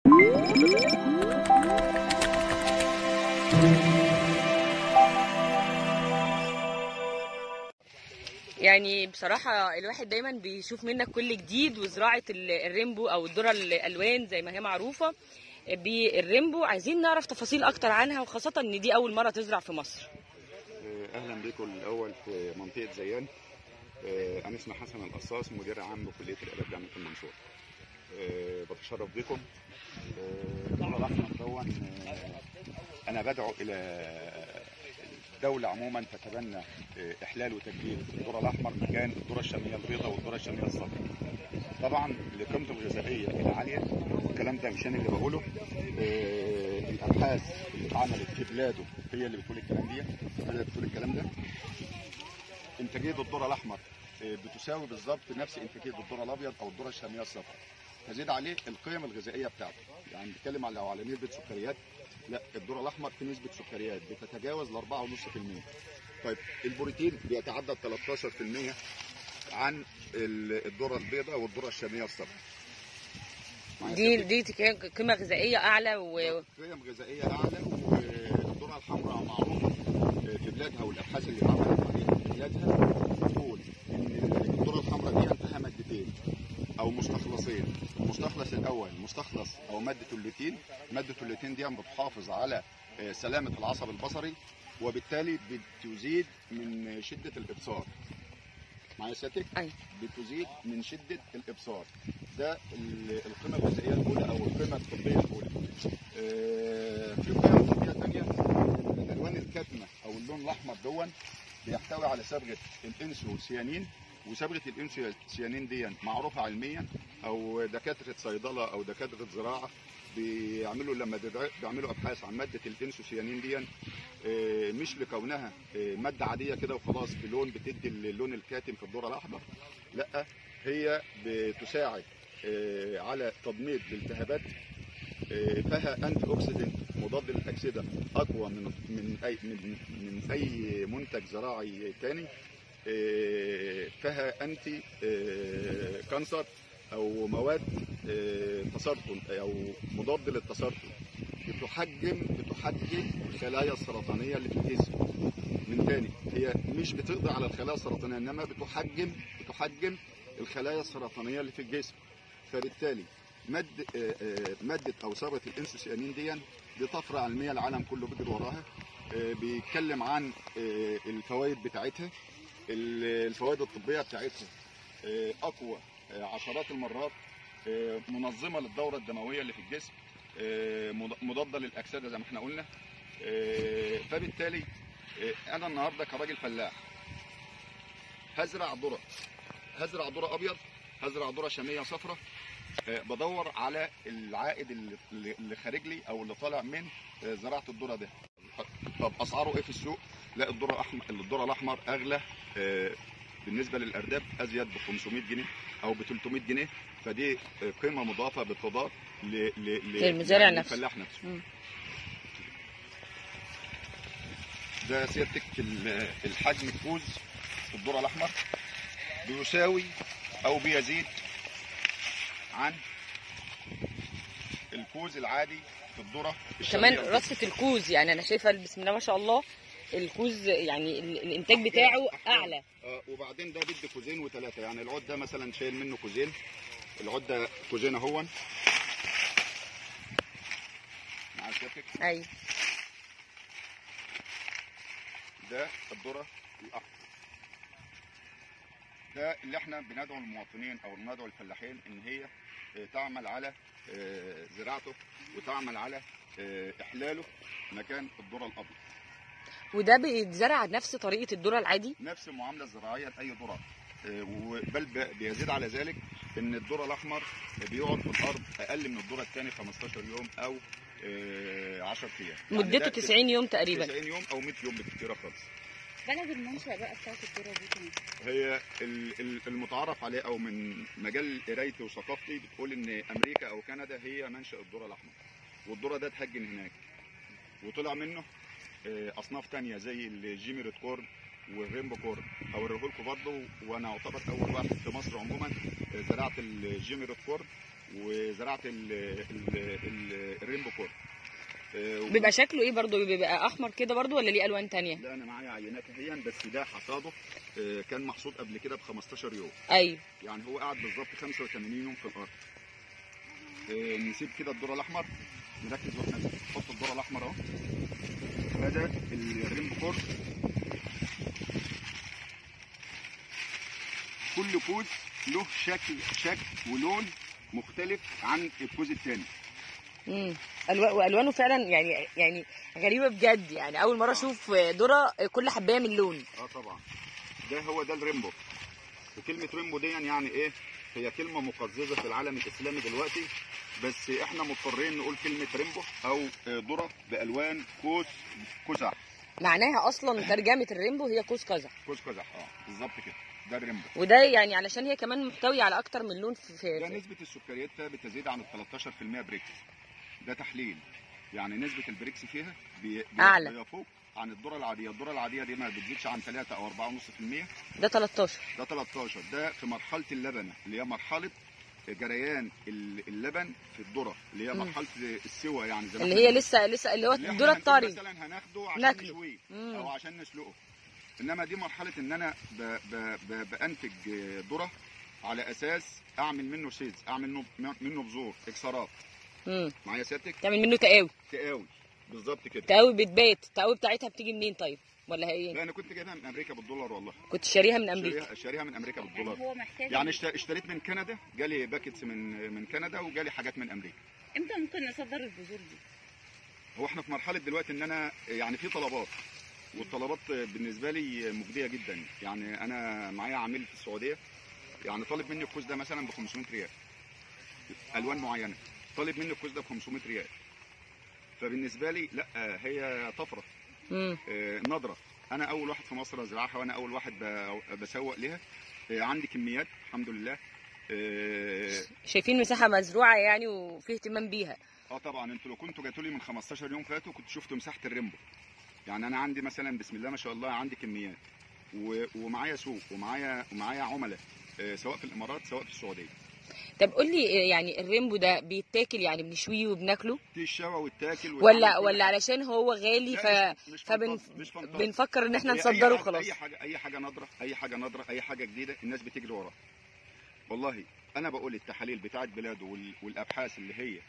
يعني بصراحة الواحد دايما بيشوف منك كل جديد وزراعة ال- الريمبو أو الذرة الألوان زي ما هي معروفة بالريمبو عايزين نعرف تفاصيل أكتر عنها وخاصة إن دي أول مرة تزرع في مصر اهلا بكم الاول في منطقه زيان آه، انا اسمي حسن القصاص مدير عام بكليه الاداب جامعه المنصوره آه، بتشرف بكم آه، الدور الاحمر دون آه، انا بدعو الى الدوله عموما تتبنى آه، احلال وتجديد الذره الاحمر مكان الذره الشاميه البيضاء والذره الشاميه الصفراء طبعا لقيمته الغذائيه العاليه الكلام ده مش انا اللي بقوله آه، الابحاث اللي اتعملت في بلاده هي اللي بتقول الكلام دي هي اللي بتقول الكلام ده انتاجيه الذره الاحمر آه، بتساوي بالظبط نفس انتاجيه الذره الابيض او الذره الشاميه الصفراء تزيد عليه القيم الغذائيه بتاعته يعني بنتكلم على لو على نسبه سكريات لا الذره الاحمر في نسبه سكريات بتتجاوز ال 4.5% طيب البروتين بيتعدى 13% عن ال- الذره البيضاء والذره الشاميه الصفراء معايا دي سيادتك؟ دي قيمة غذائية أعلى و... قيم غذائيه اعلى والذره الحمراء معروفه في بلادها والابحاث اللي اتعملت عليها في بلادها بتقول ان الذره الحمراء دي فيها مادتين او مستخلصين المستخلص الاول مستخلص او ماده اللوتين ماده اللوتين دي بتحافظ على آه، سلامه العصب البصري وبالتالي بتزيد من شده الابصار معايا سيادتك؟ أيوة. بتزيد من شده الابصار ده ال- القيمه الغذائيه الاولى او القيمه الطبيه الاولى آه، في قيم طبيه ثانيه الالوان الكاتمه او اللون الاحمر دون بيحتوي على صبغه الانسوسيانين وصبغه الانسوسيانين دي معروفه علميا او دكاتره صيدله او دكاتره زراعه بيعملوا لما بيدع- بيعملوا ابحاث عن ماده الانسوسيانين دي آه، مش لكونها آه، ماده عاديه كده وخلاص بلون بتدي اللون الكاتم في الذره الاحمر لا هي بتساعد آه، على تضميد الالتهابات آه، فيها انتي اوكسيدنت مضاد للاكسده اقوى من من اي من, من اي منتج زراعي تاني آه، فيها انتي آه، كانسر او مواد آه، تسرطن او مضاد للتسرطن بتحجم بتحجم الخلايا السرطانيه اللي في الجسم من تاني هي مش بتقضي على الخلايا السرطانيه انما بتحجم بتحجم الخلايا السرطانيه اللي في الجسم فبالتالي مادة آه، آه، مادة أو صبغة الانسوسيانين دي دي طفرة علمية العالم كله بيجري وراها آه، بيتكلم عن آه، الفوائد بتاعتها ال- الفوائد الطبية بتاعتها آه، أقوى آه، عشرات المرات آه، منظمة للدورة الدموية اللي في الجسم آه، مض- مضادة للأكسدة زي ما احنا قلنا آه، فبالتالي آه، أنا النهاردة كراجل فلاح هزرع ذرة هزرع ذرة أبيض هزرع ذرة شامية صفراء آه، بدور على العائد اللي- اللي اللي خارج لي او اللي طالع من آه، زراعه الذره ده طب اسعاره ايه في السوق لا الذره الاحمر الذره الاحمر اغلى آه، بالنسبه للارداب ازيد ب 500 جنيه او ب 300 جنيه فدي آه، قيمه مضافه بتضاف ل- ل- ل- للمزارع يعني نفسه. للفلاح نفسه مم. ده سيادتك ال- الحجم الكوز في الذره الاحمر بيساوي او بيزيد عن الكوز العادي في الذره كمان الشامية. رصة الكوز يعني أنا شايفة بسم الله ما شاء الله الكوز يعني ال- الإنتاج بتاعه أعلى آه، وبعدين ده بدي كوزين وثلاثه يعني العود ده مثلا شايل منه كوزين العود ده كوزين اهون مع سيادتك أيوة ده الذره الاحمر ده اللي احنا بندعو المواطنين او بندعو الفلاحين ان هي آه، تعمل على آه، زراعته وتعمل على آه، احلاله مكان الذره الابيض وده بيتزرع نفس طريقة الذرة العادي نفس المعامله الزراعيه لاي ذره آه، وبل ب- بيزيد على ذلك ان الذره الاحمر بيقعد في الارض اقل من الذره الثاني 15 يوم او آه، 10 ايام يعني مدته ده 90 يوم تقريبا 90 يوم او 100 يوم بالكثير خالص بلد المنشأ بقى بتاعت الذرة دي كمان هي ال- ال- المتعارف عليه او من مجال قرايتي وثقافتي بتقول ان امريكا او كندا هي منشا الذره الاحمر والذره ده اتهجن هناك وطلع منه آه، اصناف تانية زي الجيمي ريد كورن والريمبو كورن اوريه لكم برضه وانا اعتبر اول واحد في مصر عموما آه، زرعت الجيمي ريد كورن وزرعت ال ال ال آه، و- بيبقى شكله ايه برضو بيبقى احمر كده برضو ولا ليه الوان تانية لا انا معايا عينات اهيا بس ده حصاده آه، كان محصود قبل كده ب 15 يوم ايوه يعني هو قعد بالظبط 85 يوم في الارض آه، نسيب كده الذره الاحمر نركز واحنا نحط الذره الاحمر اهو هذا الريم كور كل كوز له شكل شكل ولون مختلف عن الكوز الثاني امم ألوا- والوانه فعلا يعني يعني غريبه بجد يعني اول مره اشوف ذره كل حبايه من لون اه طبعا ده هو ده الريمبو وكلمة ريمبو دي يعني ايه هي كلمة مقززة في العالم الإسلامي دلوقتي بس احنا مضطرين نقول كلمة ريمبو أو آه، ذرة بألوان قوس قزح معناها اصلا ترجمه الريمبو هي قوس قزح قوس قزح اه بالظبط كده ده الريمبو وده يعني علشان هي كمان محتويه على اكتر من لون في, ده في نسبة السكريات بتزيد عن ال 13% بريكس ده تحليل يعني نسبة البريكس فيها بي بي- أعلى. بيفوق عن الذرة العادية الذرة العادية دي ما بتزيدش عن 3 أو 4.5% ده 13 ده 13 ده في مرحله اللبنه اللي هي مرحله جريان ال- اللبن في الذره اللي هي مم. مرحله السوى يعني زي ما اللي إحنا هي لسه لسه اللي هو اللي إحنا الذره هنقول الطري مثلا هناخده عشان ناكله. نشويه مم. او عشان نسلقه انما دي مرحله ان انا ب ب ب بانتج ذره على اساس اعمل منه سيز اعمل منه منه بذور اكسارات امم معايا سيادتك تعمل منه تقاوي تقاوي بالظبط كده تقاوي بتبات التقاوي بتاعتها بتيجي منين طيب ولا هي ايه لا انا كنت جايبها من امريكا بالدولار والله كنت شاريها من امريكا شاريها شاريها من امريكا بالدولار هو محتاج يعني اشت- اشتريت من كندا جالي باكيتس من من كندا وجالي حاجات من امريكا امتى ممكن نصدر البذور دي؟ هو احنا في مرحله دلوقتي ان انا يعني في طلبات والطلبات بالنسبه لي مجديه جدا يعني انا معايا عميل في السعوديه يعني طالب مني الكوز ده مثلا ب 500 ريال الوان معينه طالب مني الكوز ده ب 500 ريال فبالنسبه لي لا هي طفره امم آه، نضره انا اول واحد في مصر ازرعها وانا اول واحد ب- بسوق لها آه، عندي كميات الحمد لله آه، شايفين مساحه مزروعه يعني وفي اهتمام بيها اه طبعا انتوا لو كنتوا جاتوا لي من 15 يوم فاتوا كنت شفتوا مساحه الريمبو يعني انا عندي مثلا بسم الله ما شاء الله عندي كميات و- ومعايا سوق ومعايا ومعايا عملاء آه، سواء في الامارات سواء في السعوديه طب قول لي يعني الريمبو ده بيتاكل يعني بنشويه وبناكله في الشوا والتاكل ولا والعمل كل ولا حاجة. علشان هو غالي ف لا، مش- مش فبن فانتاز- مش فانتاز. بنفكر ان احنا هي أي نصدره حاجة- خلاص اي حاجه اي حاجه نضره اي حاجه نضره اي حاجه جديده الناس بتجري وراها والله انا بقول التحاليل بتاعت بلاده وال- والابحاث اللي هي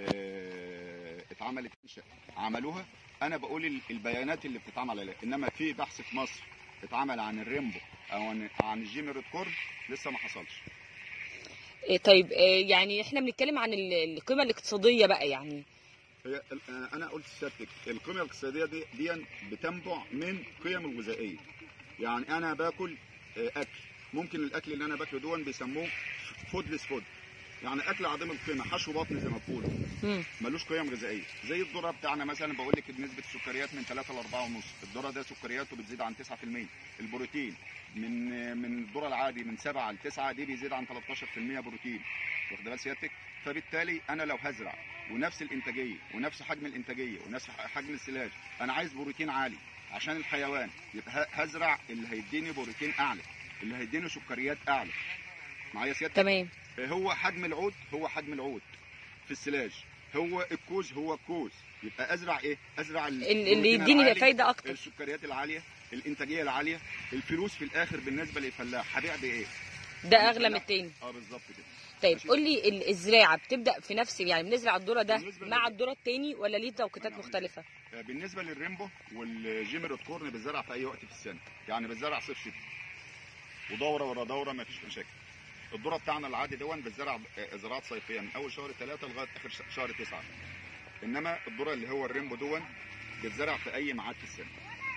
آه، اتعملت عملوها انا بقول ال- البيانات اللي بتتعمل عليها انما في بحث في مصر اتعمل عن الريمبو او عن عن الجيميرت كورن لسه ما حصلش إيه طيب إيه يعني احنا بنتكلم عن ال- القيمه الاقتصاديه بقى يعني هي ال- آه، انا قلت سيادتك القيمه الاقتصاديه دي دي بتنبع من قيم الغذائيه يعني انا باكل آه، اكل ممكن الاكل اللي انا باكله دون بيسموه فودلس فود يعني اكل عديم القيمه حشو بطن زي ما بيقولوا مم. ملوش قيم غذائيه زي الذره بتاعنا مثلا بقول لك نسبه السكريات من 3 ل 4 ونص الذره ده سكرياته بتزيد عن 9% البروتين من من الذره العادي من 7 ل 9 دي بيزيد عن 13% بروتين واخد بال سيادتك فبالتالي انا لو هزرع ونفس الانتاجيه ونفس حجم الانتاجيه ونفس حجم السلاج انا عايز بروتين عالي عشان الحيوان يبقى ه- هزرع اللي هيديني بروتين اعلى اللي هيديني سكريات اعلى معايا سيادتك تمام هو حجم العود هو حجم العود في السلاج هو الكوز هو الكوز يبقى ازرع ايه ازرع ال- ال- اللي البروتين يديني العالي، فايده اكتر السكريات العاليه الانتاجيه العاليه الفلوس في الاخر بالنسبه للفلاح هبيع بايه ده اغلى من التاني اه بالظبط كده طيب ماشي. قول لي ال- الزراعه بتبدا في نفس يعني بنزرع الذره ده بالنسبة مع لل- الذره التاني ولا ليه توقيتات أنا أقول مختلفه آه، بالنسبه للريمبو والجيمر كورن بتزرع في اي وقت في السنه يعني بتزرع صيف شتاء ودوره ورا دوره ما فيش مشاكل الذره بتاعنا العادي دون بتزرع آه، زراعات صيفيه من اول شهر ثلاثة لغايه اخر ش- شهر تسعة انما الذره اللي هو الريمبو دون بتزرع في اي ميعاد في السنه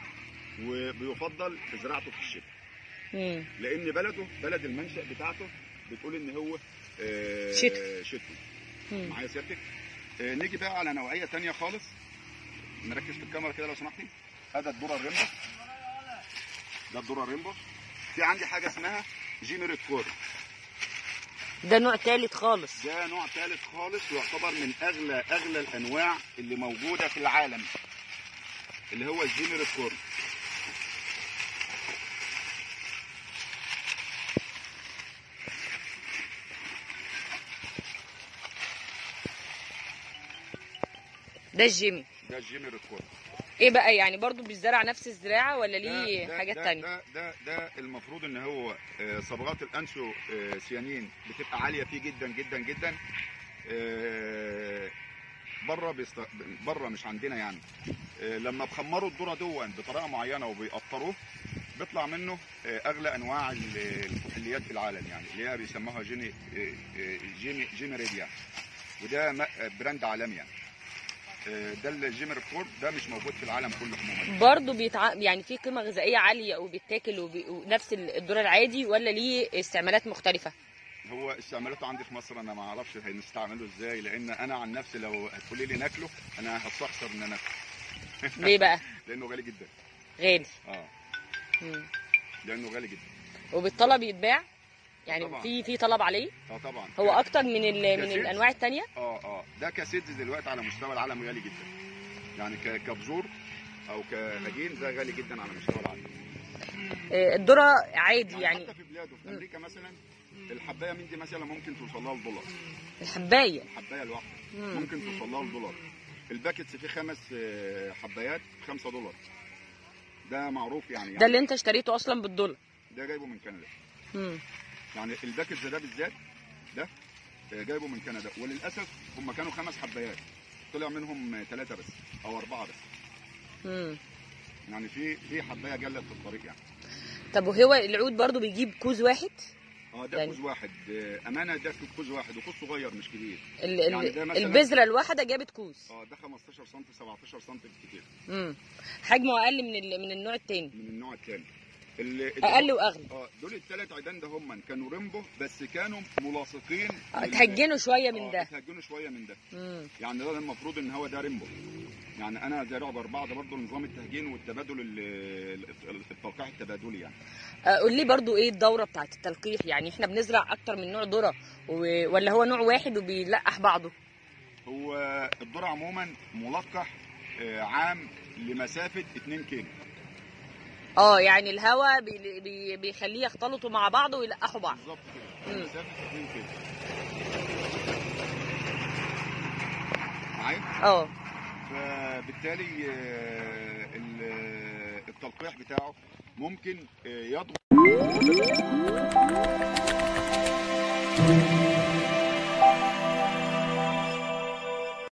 وبيفضل في زراعته في الشتاء مم. لان بلده بلد المنشا بتاعته بتقول ان هو آه، شتوي. شتوي مم. معايا سيادتك آه، نيجي بقى على نوعيه تانية خالص نركز في الكاميرا كده لو سمحتي هذا الذره الريمبو ده الذره الريمبو في عندي حاجه اسمها جيميريت كور ده نوع تالت خالص ده نوع ثالث خالص ويعتبر من اغلى اغلى الانواع اللي موجوده في العالم اللي هو الجيميريت كور ده الجيمي ده الجيمي ريدكورد ايه بقى يعني برضو بيزرع نفس الزراعه ولا ده- ليه ده- حاجات ده تانية ده ده ده المفروض ان هو آه، صبغات الانسو آه، سيانين بتبقى عاليه فيه جدا جدا جدا بره بيست... بره مش عندنا يعني آه، لما بخمروا الذره دون بطريقه معينه وبيقطروه بيطلع منه آه، اغلى انواع ال- الكحوليات في العالم يعني اللي هي بيسموها جيني آه، آه، جيمي جيمي ريديا وده م- آه، براند عالمي يعني آه، ده الجيمي ريكورد ده مش موجود في العالم كله عموما برضو بيتع... يعني في قيمه غذائيه عاليه وبيتاكل وبي... ونفس الذره العادي ولا ليه استعمالات مختلفه هو استعمالاته عندي في مصر انا ما اعرفش هنستعمله ازاي لان انا عن نفسي لو هتقولي لي ناكله انا هستخسر ان انا اكله ليه بقى لانه غالي جدا غالي اه مم. لانه غالي جدا وبالطلب يتباع يعني طبعاً. في في طلب عليه اه طبعا هو ك- اكتر من ال... من كثير. الانواع التانية اه اه ده كسيدز دلوقتي على مستوى العالم غالي جدا يعني ك- كبذور او كهجين ده غالي جدا على مستوى العالم آه، الذره عادي يعني يعني حتى في بلاده في امريكا مثلا الحبايه من دي مثلا ممكن توصل لها الدولار الحبايه الحبايه الواحده مم. ممكن توصل لها الدولار الباكتس فيه خمس آه، حبايات 5 دولار ده معروف يعني, يعني ده اللي انت اشتريته اصلا بالدولار ده جايبه من كندا مم. يعني الباكج ده بالذات ده آه، جايبه من كندا وللاسف هم كانوا خمس حبايات طلع منهم ثلاثه بس او اربعه بس مم. يعني في في حبايه جلت في الطريق يعني طب وهو العود برضو بيجيب كوز واحد اه ده يعني- كوز واحد آه، امانه ده كوز واحد وكوز صغير مش كبير ال... ال... يعني ده مثلاً- البذره الواحده جابت كوز اه ده 15 سم 17 سم كتير مم. حجمه اقل من ال... من النوع التاني من النوع الثاني ال- اقل واغلى اه دول الثلاث عيدان ده هم كانوا ريمبو بس كانوا ملاصقين آه، لل- اتهجنوا شويه من آه، ده اتهجنوا شويه من ده مم. يعني ده المفروض ان هو ده ريمبو يعني انا زارع باربعه ده برضه نظام التهجين والتبادل ال- ال- التلقيح التبادلي يعني آه، قول لي برضو ايه الدوره بتاعت التلقيح يعني احنا بنزرع اكتر من نوع ذره و... ولا هو نوع واحد وبيلقح بعضه هو الذره عموما ملقح آه، عام لمسافه 2 كيلو اه يعني الهواء بي... بي... بيخليه يختلطوا مع بعض ويلقحوا بعض بالظبط كده مم. مسافه 2 كيلو معايا اه فبالتالي آه، ال- التلقيح بتاعه ممكن آه، يضغط